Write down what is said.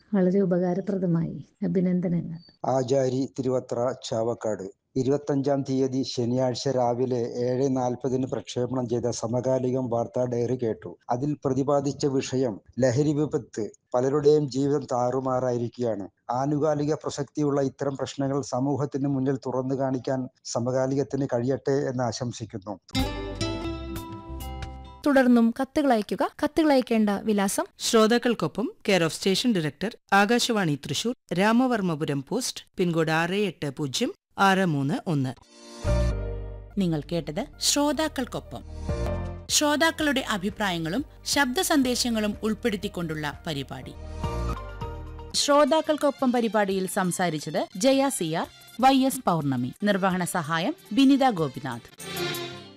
വളരെ ഉപകാരപ്രദമായി അഭിനന്ദനങ്ങൾ ആചാരി തിരുവത്ര ചാവക്കാട് ഇരുപത്തഞ്ചാം തീയതി ശനിയാഴ്ച രാവിലെ ഏഴ് നാൽപ്പതിന് പ്രക്ഷേപണം ചെയ്ത സമകാലികം വാർത്താ ഡയറി കേട്ടു അതിൽ പ്രതിപാദിച്ച വിഷയം ലഹരി വിപത്ത് പലരുടെയും ജീവിതം താറുമാറായിരിക്കുകയാണ് ആനുകാലിക പ്രസക്തിയുള്ള ഇത്തരം പ്രശ്നങ്ങൾ സമൂഹത്തിന് മുന്നിൽ തുറന്നു കാണിക്കാൻ സമകാലികത്തിന് കഴിയട്ടെ എന്ന് ആശംസിക്കുന്നു തുടർന്നും കത്തുകൾ അയയ്ക്കുക കത്തുകൾ അയക്കേണ്ട വിലാസം ശ്രോതാക്കൾക്കൊപ്പം care of station director Akashvani Thrissur Ramavarmapuram post pin code ആറ് എട്ട് പൂജ്യം ആറ് മൂന്ന് ഒന്ന് നിങ്ങൾ കേട്ടത് ശ്രോതാക്കൾക്കൊപ്പം ശ്രോതാക്കളുടെ അഭിപ്രായങ്ങളും ശബ്ദ സന്ദേശങ്ങളും ഉൾപ്പെടുത്തിക്കൊണ്ടുള്ള പരിപാടി ശ്രോതാക്കൾക്കൊപ്പം പരിപാടിയിൽ സംസാരിച്ചത് Jaya CR Y S Pournami നിർവഹണ സഹായം ബിനിത ഗോപിനാഥ്